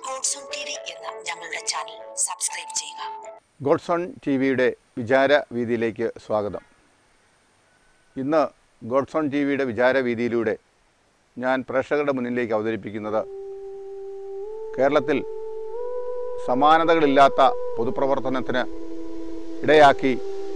God's own T V എന്ന ഞങ്ങളുടെ channel subscribe ചെയ്യുക ഗോഡ്സൺ ടി വിയുടെ വിചാര വീതിയിലേക്ക് സ്വാഗതം ഇന്ന് ഗോഡ്സൺ ടി വിയുടെ വിചാര വീതിയിലൂടെ ഞാൻ പ്രേക്ഷകരുടെ മുന്നിലേക്ക് അവതരിപ്പിക്കുന്നത് കേരളത്തിൽ സമാനതകളില്ലാത്ത പൊതുപ്രവർത്തനത്തിന് ഇടയാക്കി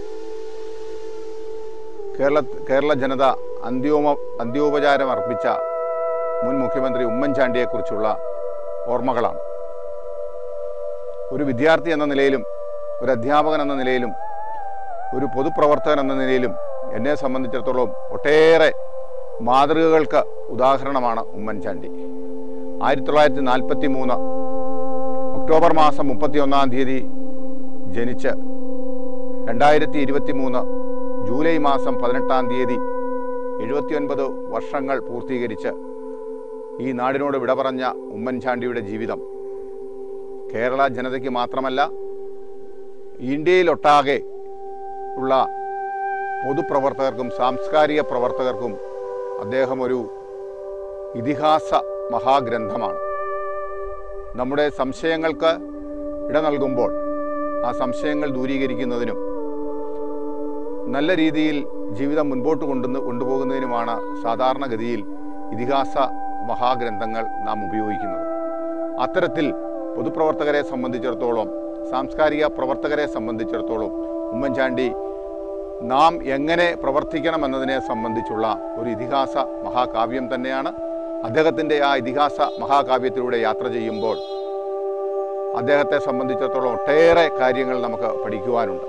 കേരള കേരള ജനത അന്ത്യോമ അന്ത്യോപചാരം അർപ്പിച്ച മുൻ മുഖ്യമന്ത്രി ഉമ്മൻചാണ്ടിയെക്കുറിച്ചുള്ള ഓർമ്മകളാണ് ഒരു വിദ്യാർത്ഥി എന്ന നിലയിലും ഒരു അധ്യാപകൻ എന്ന നിലയിലും ഒരു പൊതുപ്രവർത്തകൻ എന്ന നിലയിലും എന്നെ സംബന്ധിച്ചിടത്തോളം ഒട്ടേറെ മാതൃകകൾക്ക് ഉദാഹരണമാണ് ഉമ്മൻചാണ്ടി ആയിരത്തി തൊള്ളായിരത്തി നാൽപ്പത്തി മൂന്ന് ഒക്ടോബർ മാസം മുപ്പത്തി ഒന്നാം തീയതി ജനിച്ച് രണ്ടായിരത്തി ഇരുപത്തി മൂന്ന് ജൂലൈ മാസം പതിനെട്ടാം തീയതി എഴുപത്തിയൊൻപത് വർഷങ്ങൾ പൂർത്തീകരിച്ച് ഈ നാടിനോട് വിട പറഞ്ഞ ഉമ്മൻചാണ്ടിയുടെ ജീവിതം കേരള ജനതയ്ക്ക് മാത്രമല്ല ഇന്ത്യയിലൊട്ടാകെ ഉള്ള പൊതുപ്രവർത്തകർക്കും സാംസ്കാരിക പ്രവർത്തകർക്കും അദ്ദേഹം ഒരു ഇതിഹാസ മഹാഗ്രന്ഥമാണ് നമ്മുടെ സംശയങ്ങൾക്ക് ഇട നൽകുമ്പോൾ ആ സംശയങ്ങൾ ദൂരീകരിക്കുന്നതിനും നല്ല രീതിയിൽ ജീവിതം മുൻപോട്ട് കൊണ്ടു കൊണ്ടുപോകുന്നതിനുമാണ് സാധാരണഗതിയിൽ ഇതിഹാസ മഹാഗ്രന്ഥങ്ങൾ നാം ഉപയോഗിക്കുന്നത് അത്തരത്തിൽ പൊതുപ്രവർത്തകരെ സംബന്ധിച്ചിടത്തോളം സാംസ്കാരിക പ്രവർത്തകരെ സംബന്ധിച്ചിടത്തോളം ഉമ്മൻചാണ്ടി നാം എങ്ങനെ പ്രവർത്തിക്കണമെന്നതിനെ സംബന്ധിച്ചുള്ള ഒരു ഇതിഹാസ മഹാകാവ്യം തന്നെയാണ് അദ്ദേഹത്തിൻ്റെ ആ ഇതിഹാസ മഹാകാവ്യത്തിലൂടെ യാത്ര ചെയ്യുമ്പോൾ അദ്ദേഹത്തെ സംബന്ധിച്ചിടത്തോളം ഒട്ടേറെ കാര്യങ്ങൾ നമുക്ക് പഠിക്കുവാനുണ്ട്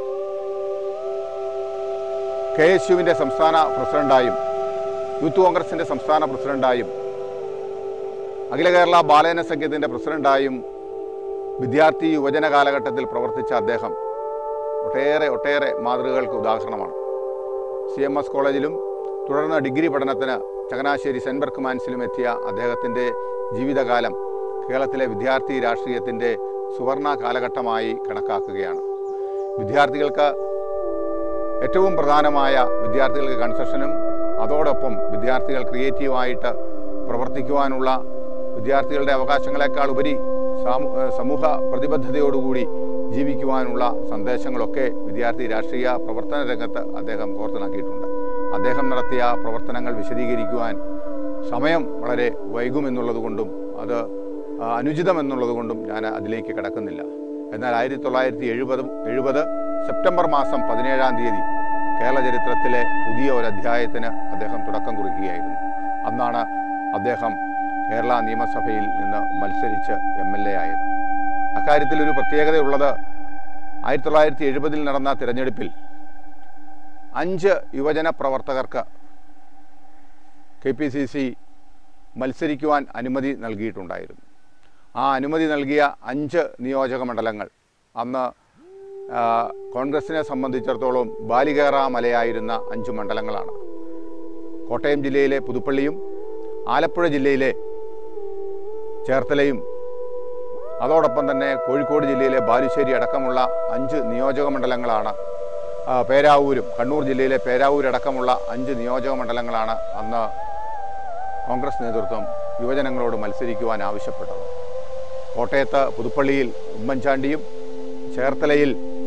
കെ എസ് യുവിൻ്റെ സംസ്ഥാന പ്രസിഡന്റായും യൂത്ത് കോൺഗ്രസിൻ്റെ സംസ്ഥാന പ്രസിഡന്റായും അഖില കേരള ബാലജന സംഘത്തിൻ്റെ പ്രസിഡന്റായും വിദ്യാർത്ഥി യുവജന കാലഘട്ടത്തിൽ പ്രവർത്തിച്ച അദ്ദേഹം ഒട്ടേറെ ഒട്ടേറെ മാതൃകകൾക്ക് ഉദാഹരണമാണ് സി എം എസ് കോളേജിലും തുടർന്ന് ഡിഗ്രി പഠനത്തിന് ചങ്ങനാശ്ശേരി സെൻറ്റ് ബർക്ക്മാൻസിലും എത്തിയ അദ്ദേഹത്തിൻ്റെ ജീവിതകാലം കേരളത്തിലെ വിദ്യാർത്ഥി രാഷ്ട്രീയത്തിൻ്റെ സുവർണ കാലഘട്ടമായി കണക്കാക്കുകയാണ് വിദ്യാർത്ഥികൾക്ക് ഏറ്റവും പ്രധാനമായ വിദ്യാർത്ഥികൾക്ക് കൺസെഷനും അതോടൊപ്പം വിദ്യാർത്ഥികൾ ക്രിയേറ്റീവായിട്ട് പ്രവർത്തിക്കുവാനുള്ള വിദ്യാർത്ഥികളുടെ അവകാശങ്ങളെക്കാൾ ഉപരി സാമൂ സമൂഹ പ്രതിബദ്ധതയോടുകൂടി ജീവിക്കുവാനുള്ള സന്ദേശങ്ങളൊക്കെ വിദ്യാർത്ഥി രാഷ്ട്രീയ പ്രവർത്തന രംഗത്ത് അദ്ദേഹം കോർത്തിണക്കിയിട്ടുണ്ട് അദ്ദേഹം നടത്തിയ പ്രവർത്തനങ്ങൾ വിശദീകരിക്കുവാൻ സമയം വളരെ വൈകുമെന്നുള്ളതുകൊണ്ടും അത് ആ, അനുചിതമെന്നുള്ളതുകൊണ്ടും ഞാൻ അതിലേക്ക് കിടക്കുന്നില്ല എന്നാൽ ആയിരത്തി തൊള്ളായിരത്തി എഴുപതും എഴുപത് സെപ്റ്റംബർ മാസം പതിനേഴാം തീയതി കേരള ചരിത്രത്തിലെ പുതിയ ഒരു അധ്യായത്തിന് അദ്ദേഹം തുടക്കം കുറിക്കുകയായിരുന്നു അന്നാണ് അദ്ദേഹം കേരള നിയമസഭയിൽ നിന്ന് മത്സരിച്ച് എം എൽ എ ആയത് അക്കാര്യത്തിൽ ഒരു പ്രത്യേകതയുള്ളത് ആയിരത്തി തൊള്ളായിരത്തി എഴുപതിൽ നടന്ന തിരഞ്ഞെടുപ്പിൽ അഞ്ച് യുവജന പ്രവർത്തകർക്ക് കെ പി സി സി മത്സരിക്കുവാൻ അനുമതി നൽകിയിട്ടുണ്ടായിരുന്നു ആ അനുമതി നൽകിയ അഞ്ച് നിയോജക മണ്ഡലങ്ങൾ അന്ന് ആ, കോൺഗ്രസിനെ സംബന്ധിച്ചിടത്തോളം ബാലികേറ മലയായിരുന്ന അഞ്ച് മണ്ഡലങ്ങളാണ് കോട്ടയം ജില്ലയിലെ പുതുപ്പള്ളിയും ആലപ്പുഴ ജില്ലയിലെ ചേർത്തലയും അതോടൊപ്പം തന്നെ കോഴിക്കോട് ജില്ലയിലെ ബാലുശ്ശേരി അടക്കമുള്ള അഞ്ച് നിയോജക മണ്ഡലങ്ങളാണ് ആ, പേരാവൂരും കണ്ണൂർ ജില്ലയിലെ പേരാവൂർ അടക്കമുള്ള അഞ്ച് നിയോജക മണ്ഡലങ്ങളാണ് അന്ന് കോൺഗ്രസ് നേതൃത്വം യുവജനങ്ങളോട് മത്സരിക്കുവാൻ ആവശ്യപ്പെട്ടത് കോട്ടയത്ത് പുതുപ്പള്ളിയിൽ ഉമ്മൻചാണ്ടിയും ചേർത്തലയിൽ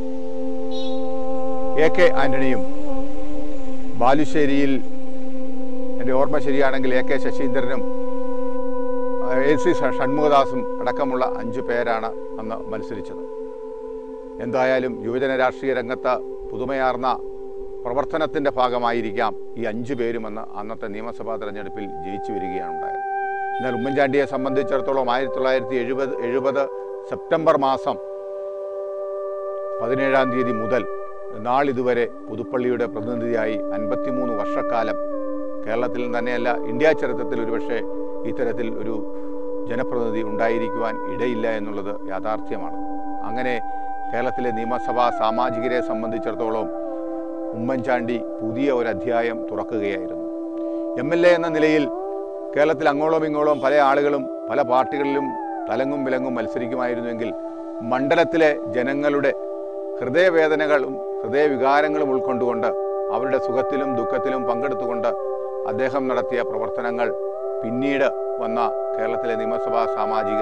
എ കെ ആന്റണിയും ബാലുശ്ശേരിയിൽ എൻ്റെ ഓർമ്മ ശരിയാണെങ്കിൽ എ കെ ശശീന്ദ്രനും എ സി ഷൺമുഖദാസും അടക്കമുള്ള അഞ്ചു പേരാണ് അന്ന് മത്സരിച്ചത് എന്തായാലും യുവജന രാഷ്ട്രീയ രംഗത്ത് പുതുമയാർന്ന പ്രവർത്തനത്തിൻ്റെ ഭാഗമായിരിക്കാം ഈ അഞ്ചു പേരുമെന്ന് അന്നത്തെ നിയമസഭാ തെരഞ്ഞെടുപ്പിൽ ജയിച്ചു വരികയാണ് ഉണ്ടായത് എന്നാൽ ഉമ്മൻചാണ്ടിയെ സംബന്ധിച്ചിടത്തോളം ആയിരത്തി തൊള്ളായിരത്തി എഴുപത് എഴുപത് സെപ്റ്റംബർ മാസം പതിനേഴാം തീയതി മുതൽ നാളിതുവരെ പുതുപ്പള്ളിയുടെ പ്രതിനിധിയായി അൻപത്തിമൂന്ന് വർഷക്കാലം കേരളത്തിൽ തന്നെയല്ല ഇന്ത്യ ചരിത്രത്തിൽ ഒരുപക്ഷെ ഇത്തരത്തിൽ ഒരു ജനപ്രതിനിധി ഉണ്ടായിരിക്കുവാൻ ഇടയില്ല എന്നുള്ളത് യാഥാർത്ഥ്യമാണ് അങ്ങനെ കേരളത്തിലെ നിയമസഭാ സാമാജികരെ സംബന്ധിച്ചിടത്തോളം ഉമ്മൻചാണ്ടി പുതിയ ഒരു അധ്യായം തുറക്കുകയായിരുന്നു എം എൽ എ എന്ന നിലയിൽ കേരളത്തിൽ അങ്ങോളം ഇങ്ങോളം പല ആളുകളും പല പാർട്ടികളിലും തലങ്ങും വിലങ്ങും മത്സരിക്കുമായിരുന്നുവെങ്കിൽ മണ്ഡലത്തിലെ ജനങ്ങളുടെ ഹൃദയവേദനകളും ഹൃദയവികാരങ്ങളും ഉൾക്കൊണ്ടുകൊണ്ട് അവരുടെ സുഖത്തിലും ദുഃഖത്തിലും പങ്കെടുത്തുകൊണ്ട് അദ്ദേഹം നടത്തിയ പ്രവർത്തനങ്ങൾ പിന്നീട് വന്ന കേരളത്തിലെ നിയമസഭാ സാമാജികർ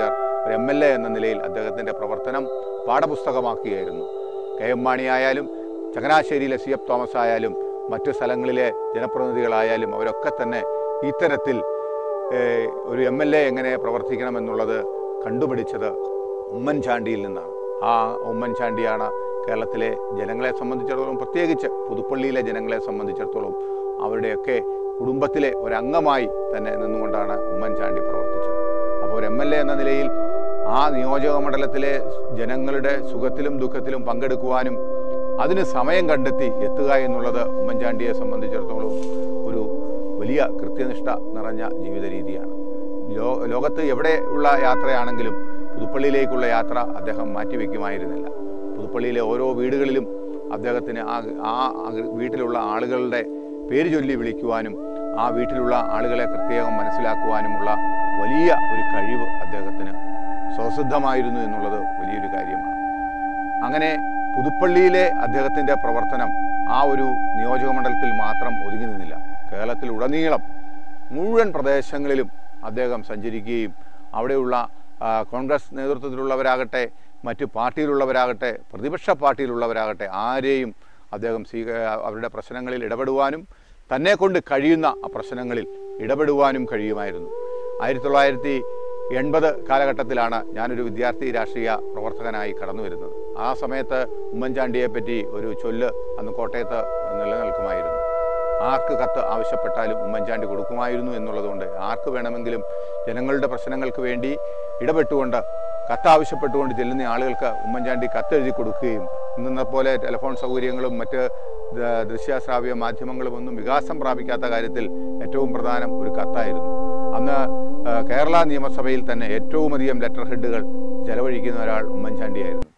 ഒരു എം എൽ എ എന്ന നിലയിൽ അദ്ദേഹത്തിൻ്റെ പ്രവർത്തനം പാഠപുസ്തകമാക്കുകയായിരുന്നു കെ എം മാണി ആയാലും ചങ്ങനാശ്ശേരിയിലെ സി എഫ് തോമസ് ആയാലും മറ്റു സ്ഥലങ്ങളിലെ ജനപ്രതിനിധികളായാലും അവരൊക്കെ തന്നെ ഇത്തരത്തിൽ ഏഹ്, ഒരു എം എൽ എ എങ്ങനെ പ്രവർത്തിക്കണമെന്നുള്ളത് കണ്ടുപിടിച്ചത് ഉമ്മൻചാണ്ടിയിൽ നിന്നാണ് ആ ഉമ്മൻചാണ്ടിയാണ് കേരളത്തിലെ ജനങ്ങളെ സംബന്ധിച്ചിടത്തോളം പ്രത്യേകിച്ച് പുതുപ്പള്ളിയിലെ ജനങ്ങളെ സംബന്ധിച്ചിടത്തോളം അവരുടെയൊക്കെ കുടുംബത്തിലെ ഒരംഗമായി തന്നെ നിന്നുകൊണ്ടാണ് ഉമ്മൻചാണ്ടി പ്രവർത്തിച്ചത് അപ്പോൾ ഒരു എം എൽ എ എന്ന നിലയിൽ ആ നിയോജക മണ്ഡലത്തിലെ ജനങ്ങളുടെ സുഖത്തിലും ദുഃഖത്തിലും പങ്കെടുക്കുവാനും അതിന് സമയം കണ്ടെത്തി എത്തുക എന്നുള്ളത് ഉമ്മൻചാണ്ടിയെ സംബന്ധിച്ചിടത്തോളം ഒരു വലിയ കൃത്യനിഷ്ഠ നിറഞ്ഞ ജീവിത രീതിയാണ് ലോ ലോകത്ത് എവിടെ ഉള്ള യാത്രയാണെങ്കിലും പുതുപ്പള്ളിയിലേക്കുള്ള യാത്ര അദ്ദേഹം മാറ്റിവെക്കുമായിരുന്നില്ല പുതുപ്പള്ളിയിലെ ഓരോ വീടുകളിലും അദ്ദേഹത്തിന് ആ ആ ആ വീട്ടിലുള്ള ആളുകളുടെ പേര് ചൊല്ലി വിളിക്കുവാനും ആ വീട്ടിലുള്ള ആളുകളെ പ്രത്യേകം മനസ്സിലാക്കുവാനുമുള്ള വലിയ ഒരു കഴിവ് അദ്ദേഹത്തിന് സ്വസിദ്ധമായിരുന്നു എന്നുള്ളത് വലിയൊരു കാര്യമാണ് അങ്ങനെ പുതുപ്പള്ളിയിലെ അദ്ദേഹത്തിൻ്റെ പ്രവർത്തനം ആ ഒരു നിയോജക മണ്ഡലത്തിൽ മാത്രം ഒതുങ്ങി നിന്നില്ല കേരളത്തിൽ ഉടനീളം മുഴുവൻ പ്രദേശങ്ങളിലും അദ്ദേഹം സഞ്ചരിക്കുകയും അവിടെയുള്ള ആ, കോൺഗ്രസ് നേതൃത്വത്തിലുള്ളവരാകട്ടെ മറ്റ് പാർട്ടിയിലുള്ളവരാകട്ടെ പ്രതിപക്ഷ പാർട്ടിയിലുള്ളവരാകട്ടെ ആരെയും അദ്ദേഹം സ്വീക അവരുടെ പ്രശ്നങ്ങളിൽ ഇടപെടുവാനും തന്നെ കൊണ്ട് കഴിയുന്ന ആ പ്രശ്നങ്ങളിൽ ഇടപെടുവാനും കഴിയുമായിരുന്നു ആയിരത്തി തൊള്ളായിരത്തി എൺപത് കാലഘട്ടത്തിലാണ് ഞാനൊരു വിദ്യാർത്ഥി രാഷ്ട്രീയ പ്രവർത്തകനായി കടന്നു വരുന്നത് ആ സമയത്ത് ഉമ്മൻചാണ്ടിയെ പറ്റി ഒരു ചൊല്ല് അന്ന് കോട്ടയത്ത് നിലനിൽക്കുമായിരുന്നു ആർക്ക് കത്ത് ആവശ്യപ്പെട്ടാലും ഉമ്മൻചാണ്ടി കൊടുക്കുമായിരുന്നു എന്നുള്ളതുകൊണ്ട് ആർക്ക് വേണമെങ്കിലും ജനങ്ങളുടെ പ്രശ്നങ്ങൾക്ക് വേണ്ടി ഇടപെട്ടുകൊണ്ട് കത്ത് ആവശ്യപ്പെട്ടുകൊണ്ട് ചെല്ലുന്ന ആളുകൾക്ക് ഉമ്മൻചാണ്ടി കത്തെഴുതി കൊടുക്കുകയും ഇന്നത്തെ പോലെ ടെലിഫോൺ സൗകര്യങ്ങളും മറ്റ് ദ- ദൃശ്യശ്രാവ്യ മാധ്യമങ്ങളും ഒന്നും വികാസം പ്രാപിക്കാത്ത കാര്യത്തിൽ ഏറ്റവും പ്രധാനം ഒരു കത്തായിരുന്നു അന്ന് ആ, കേരള നിയമസഭയിൽ തന്നെ ഏറ്റവും അധികം ലെറ്റർ ഹെഡുകൾ ചെലവഴിക്കുന്ന ഒരാൾ ഉമ്മൻചാണ്ടിയായിരുന്നു